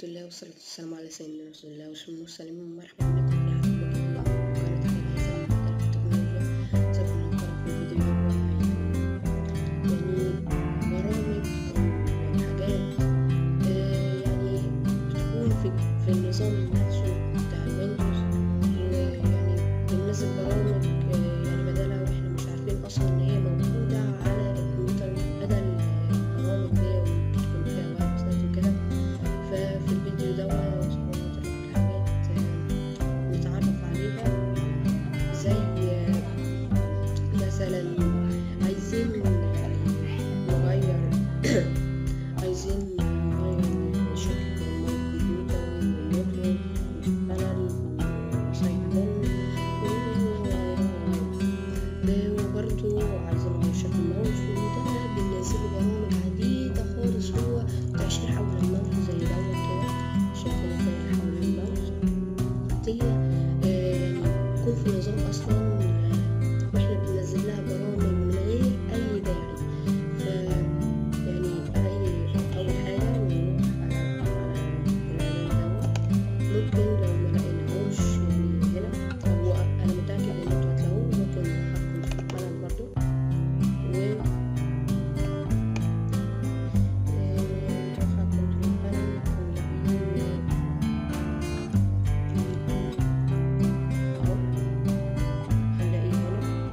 الحمد لله والصلاة والسلام على سيدنا رسول الله وشم المرسلين ومرحبا بكم في حلقة جديدة من قناة حديثة من التكنولوجيا سوف نقرأ في الفيديو يعني برامج أو حاجات آه، يعني بتكون في, في النظام نفسه بتاع الويندوز ويعني بننزل برامج آه، يعني بدلها واحنا مش عارفين أصلا إن هي موجودة على الكمبيوتر بدل البرامج دي وبتكون فيها ويب سايت وكده ففي الفيديو ده حاجات نتعرف عليها زي آه، مثلا عايزين نغير عايزين نغير شكل الكمبيوتر والنتورك والبانل والسايكل وبرضه عايزين نغير شكل الماوس وده بننزله برامج عديدة خالص هو تأشير حول الماوس زي دوت كده شكل داير حول الماوس دي آه، يعني تكون في نظام أصلا آه، واحنا بننزل لها برامج من غير أي داعي ف يعني أي أول حاجة نروح على على الإعلان دوت ممكن لو ما لقيناهوش يعني هنا هو أنا متأكد إن انتوا هتلاقوه ممكن نحطه في القناة برضه و نروح على كنترول بانل ونلاقيه أهو هنلاقيه هنا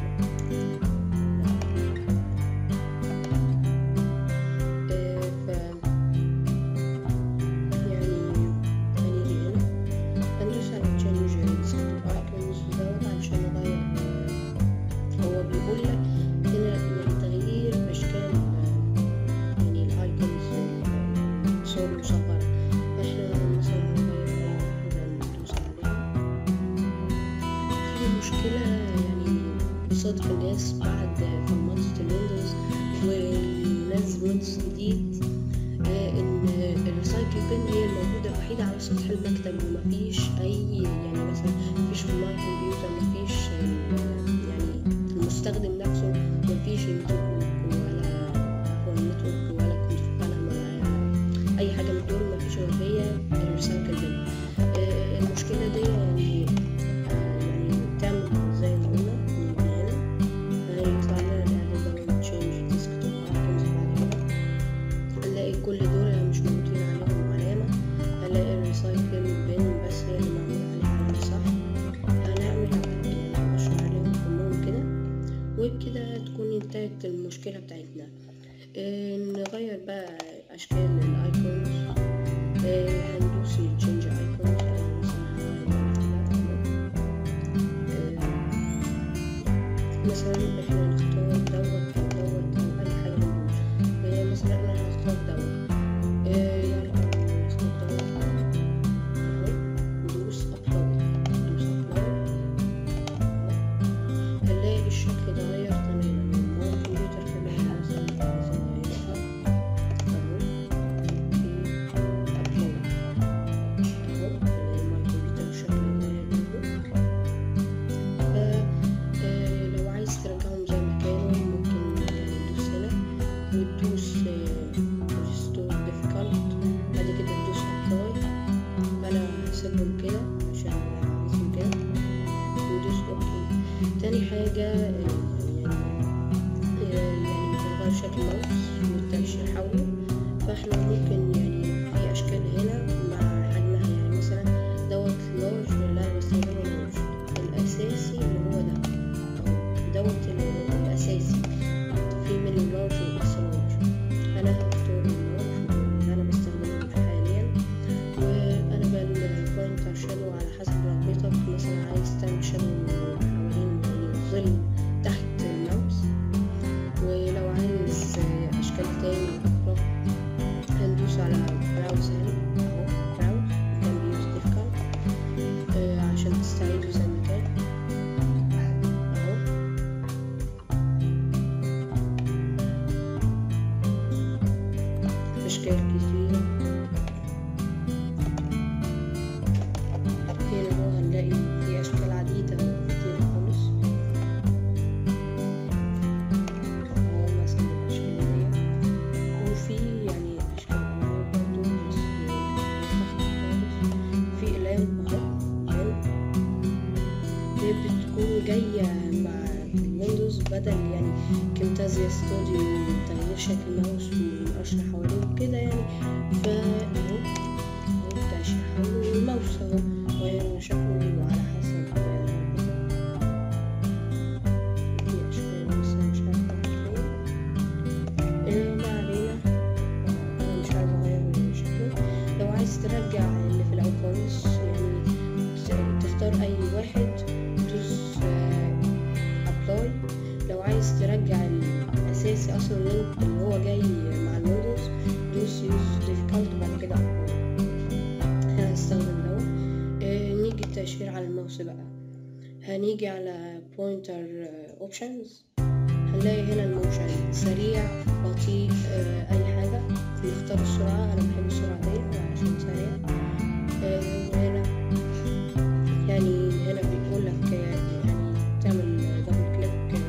آه، ف يعني هنيجي هنا هندوس على change desktop icons دوت عشان نغير آه، هو بيقول لك هنا يعني تغيير أشكال آه، يعني الايكونز صور مصغرة احنا مثلا نغير أي واحدة ندوس عليها في مشكلة يعني بتصادف الناس بعد فرمطة الويندوز ونزل ويندوز جديد آه، ان الريسايكل بن هي الموجودة الوحيدة على سطح المكتب ومفيش اي يعني مثلا مفيش اونلاين كمبيوتر مفيش آه، يعني المستخدم نفسه مفيش النتورك ولا هو النتورك ولا كنترول بانل ولا اي حاجة من دول مفيش غير هي الريسايكل بن آه، المشكلة دي يعني آه، يعني بتعمل زي ما قلنا من هنا هيطلع لنا الإعداد دوت change desktop icons بعد كده هنلاقي كل دول مش موجودين عليهم علامة هنلاقي الريسايكل بين بس هي اللي معمول عليها علامة صح هنعمل يعني نشر عليهم كلهم كده وبكده تكون انتهت المشكلة بتاعتنا آه، نغير بقى أشكال الأيكونز آه، هندوس change icons أنا مثلا هغير واحدة آه، مثلا احنا نختار دوت او دوت او اي حاجة من دول آه، مثلا انا هختار دوت آه، يلا نختار دوت اهو ندوس ابلود ندوس ابلود هنلاقي الشكل اتغير تماما هو الكمبيوتر كمان مثلا عايزين نغيرها اهو في ابلود اهو هنلاقي مع الكمبيوتر الشكل اتغير منه ف آه، لو عايز ترجعهم زي ما كانوا ممكن آه، تدوس هنا وتدوس ريستور ديفيكالت بعد كده تدوس ابلاي انا هسيبهم كده عشان عايزهم كده ودوس اوكي تاني حاجة آه، يعني آه، يعني بنغير شكل الماوس والتأشير حوله فاحنا ممكن يعني في اشكال هنا مع حجمها يعني مثلا دوت لارج اللي انا بستخدمه لارج الاساسي اللي هو ده أهو، دوت ال- الاساسي في من اللارج والاكس لارج انا هختار اللارج اللي انا بستخدمه حاليا وانا بالبوينتر شادو على حسب رغبتك مثلا عايز تعمل شادو حوالين يعني الظل تحت الماوس ولو عايز آه، اشكال تاني اخرى هندوس على براوز هنا اهو براوز كان بيوز ديفكالت عشان تستعيده زي ما كان اهو اشكال كتيرة هنا هو هنلاقي في اشكال عديدة كتير خالص اهو مثلا الاشكال دي وفي يعني اشكال برضه بس جاية مع الويندوز بدل يعني كيمتازيا ستوديو تغيير شكل الماوس والقشر حواليه وكده يعني فا اهو اهو التقشير حوله الماوس اهو غير شكله على حسب دي اشكال بس انا مش عارفة احط فين إيه، ما علينا انا مش عارفة اغير شكله لو عايز ترجع اللي في الاول خالص يعني ت- تختار اي واحد تدوس ابلاي لو عايز ترجع الاساسي اصلا اللي انت- اللي هو جاي مع الويندوز دوس يوز ديفيكالت وبعد كده apply. انا هستخدم دوت آه، نيجي التأشير على الماوس بقى هنيجي على بوينتر اوبشنز هنلاقي هنا الموشن سريع بطيء آه، اي حاجة نختار السرعة انا بحب السرعة دي عشان سريع آه، وهنا يعني هنا بيقول لك يعني تعمل دبل كليك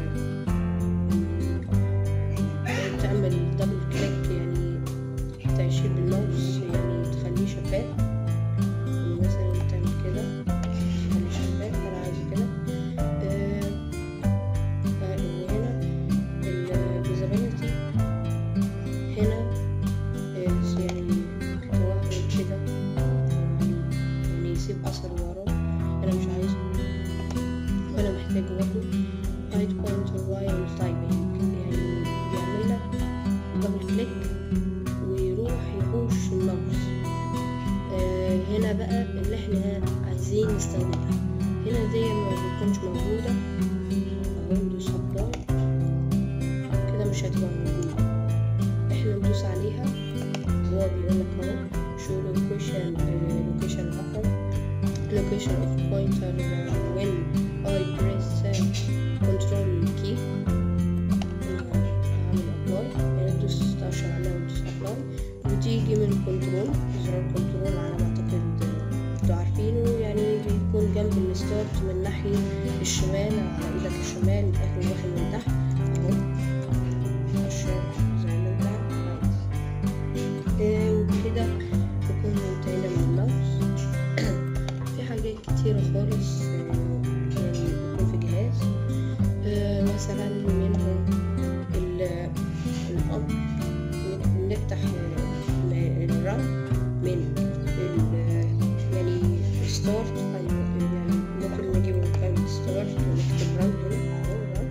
تعمل دبل كليك يعني تأشير بالماوس يعني تخليه شفاف يعني مثلا تعمل كده تخليه شفاف انا عايزه كده آه، آه، وهنا الفيزابيلتي هنا آه، يعني توهج كده يعني يسيب اثر وراه انا مش عايزه وانا محتاجه برضه هايد بوينتر وايل تايبنج يعني بيعمل لك دبل كليك ويروح يحوش الماوس آه هنا بقى اللي احنا عايزين نستخدمها هنا دي ما بتكونش موجودة اهو ندوس ابلاي كده مش هتبقى موجودة احنا ندوس عليها هو بيقول لك اهو شو لوكيشن لوكيشن ابر location of pointer uh, when I press uh, control key أنا هعمل apply يعني تدوس تأشر عليها وتدوس apply وتيجي من كنترول زرار كنترول على ما أعتقد آه، انتوا عارفينه يعني بيكون جنب الستارت من ناحية الشمال على ايدك الشمال اخر واحد من تحت اهو أشر زي ما انت عايز آه، وبكده نكون انتهينا من الماوس في حاجات كتيرة خالص آه، يعني بتكون في جهاز آه، مثلا منهم ال- الأمر نفتح آه، الرام من ال- يعني ستارت يعني ممكن نجيب مكان ستارت ونكتب رام هنا أهو رام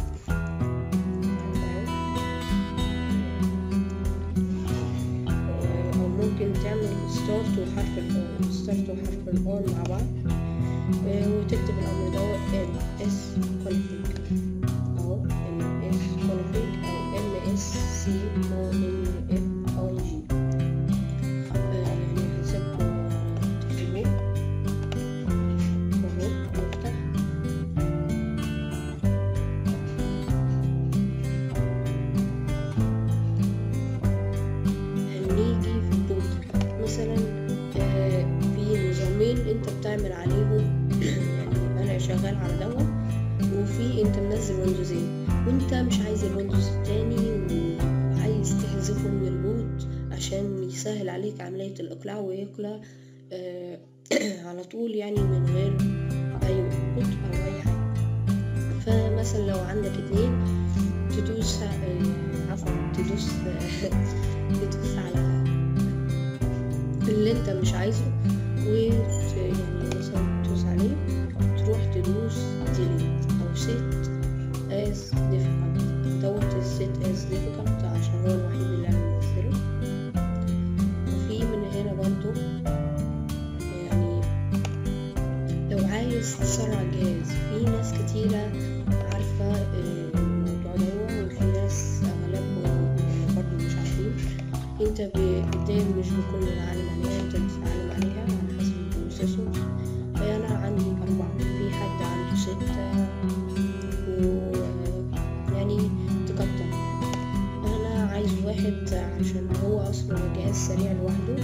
أهو. أو ممكن تعمل ستارت وحرف الأون ستارت وحرف الأون مع بعض آه، وتكتب الأمر دوت ال اس config أهو ال اس config أو ال اس سي او ال اف اي جي يعني هسيبكم تكتبوه أهو نفتح هنيجي في البوت مثلا آه، في نظامين انت بتعمل عليهم يعني انا شغال على دوت وفي انت منزل ويندوزين وانت مش عايز الويندوز التاني وعايز تحذفه من البوت عشان يسهل عليك عملية الإقلاع ويقلع آه، على طول يعني من غير أي بوت أو أي حاجة فمثلا لو عندك اتنين تدوس آه، عفوا تدوس تدوس على اللي انت مش عايزه وت يعني مثلا تدوس عليه تروح تدوس delete او set as difficult دوت set as difficult عشان هو الوحيد اللي انا منزله وفي من هنا برضو يعني لو عايز تسرع الجهاز في ناس كتيرة عارفة آه، الموضوع ده وفي ناس أغلبهم برضو مش عارفين انت قدام مش بكل العالم عليها انت بتتعلم عليها على حسب البروسيسور فانا عندي أربعة في حد عنده ستة و يعني تكتر انا عايز واحد عشان هو اصلا الجهاز سريع لوحده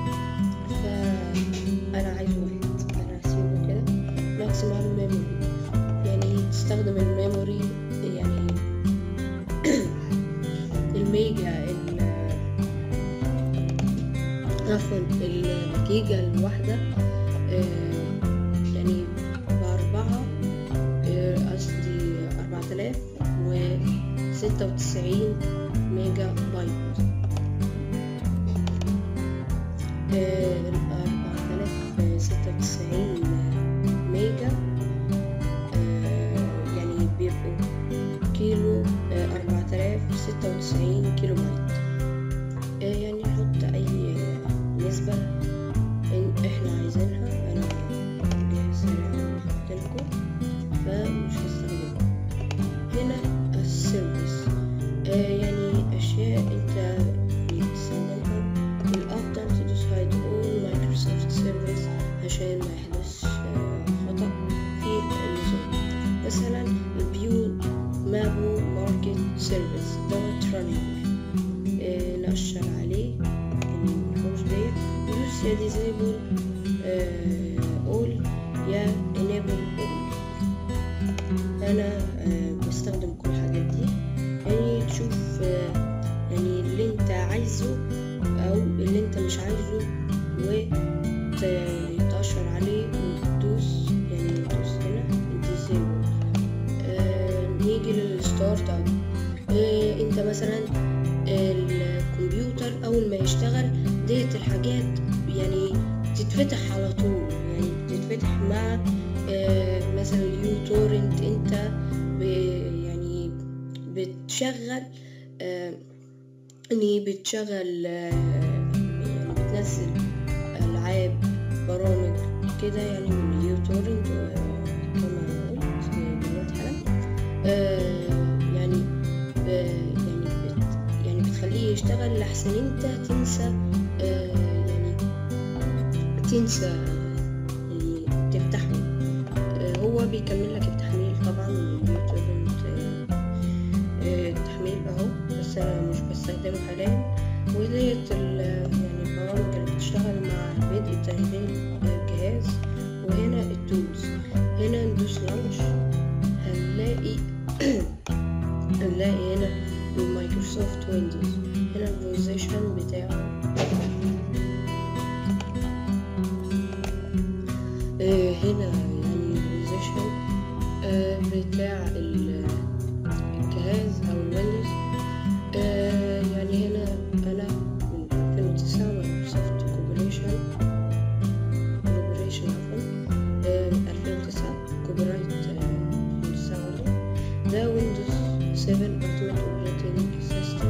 فانا عايز واحد انا هسيبه كده ماكسيمال ميموري يعني تستخدم الميموري يعني الميجا ال- عفوا الجيجا الواحدة آه، يعني بأربعة ستة وتسعين ميجا بايت أربعة آلاف ستة وتسعين ميجا آه، يعني بيبقوا كيلو أربعة آلاف ستة وتسعين كيلو بايت آه، يعني نحط أي نسبة إن إحنا عايزينها أنا جاهز سريع لكم فمش هستخدمها هنا السيرفيس آه، يعني أشياء أنت بتستخدمها الأفضل تدوس هايد أول مايكروسوفت سيرفيس عشان ما يحدث آه، خطأ في النظام مثلا البيو مابو ماركت سيرفيس دوت رانينج نقشر عليه الحوش ديت ندوس يا ديزيبل أول يا enable all أنا آه، بستخدم كل الحاجات دي يعني تشوف آه، يعني اللي انت عايزه او اللي انت مش عايزه وتقشر عليه وتدوس يعني تدوس هنا disable آه نيجي للستارت اب آه انت مثلا الكمبيوتر اول ما يشتغل ديت الحاجات يعني تتفتح على طول يعني بتتفتح مع آه مثلا اليو تورنت انت ب يعني بتشغل آه يعني بتشغل آه يعني بتنزل ألعاب برامج كده يعني من اليو تورنت كما قلت دلوقتي حالا آه يعني آه يعني بت يعني بتخليه يشتغل لحسن انت تنسى آه يعني تنسى يعني تفتحه آه هو بيكمل لك التحميل طبعا من اليو تورنت آه التحميل اهو بس انا مش بستخدمه حاليا وديت يعني البرامج اللي بتشتغل مع بدء تشغيل الجهاز وهنا التولز هنا ندوس لانش هنلاقي هنلاقي هنا المايكروسوفت ويندوز هنا الفيرزيشن بتاعه آه هنا يعني الفيرزيشن آه بتاع الجهاز او الويندوز آه يعني هنا انا من 2009 مايكروسوفت كوبريشن كوبريشن عفوا آه 2009 كوبي رايت 2009 برضه ده ويندوز 7 التيمت اوبريتنج سيستم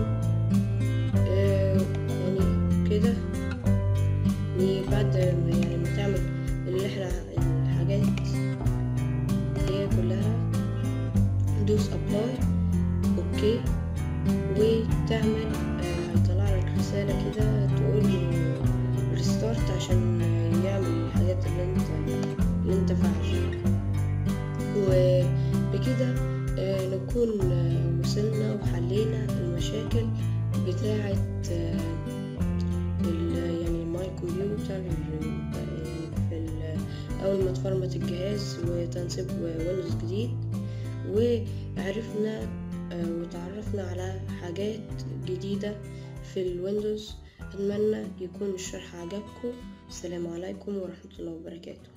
يعني كده يعني بعد ما يعني ما تعمل اللي احنا الحاجات دي كلها دوس ابلاي اوكي وتعمل هيطلع لك رسالة كده تقول له ريستارت عشان يعمل الحاجات اللي انت اللي انت فعلتها وبكده آه، نكون آه، وصلنا وحلينا المشاكل بتاعة آه، ال- يعني الماي كمبيوتر يعني في ال- أول ما تفرمت الجهاز وتنصيب ويندوز جديد وعرفنا آه، وتعرفنا على حاجات جديدة في الويندوز أتمنى يكون الشرح عجبكم السلام عليكم ورحمة الله وبركاته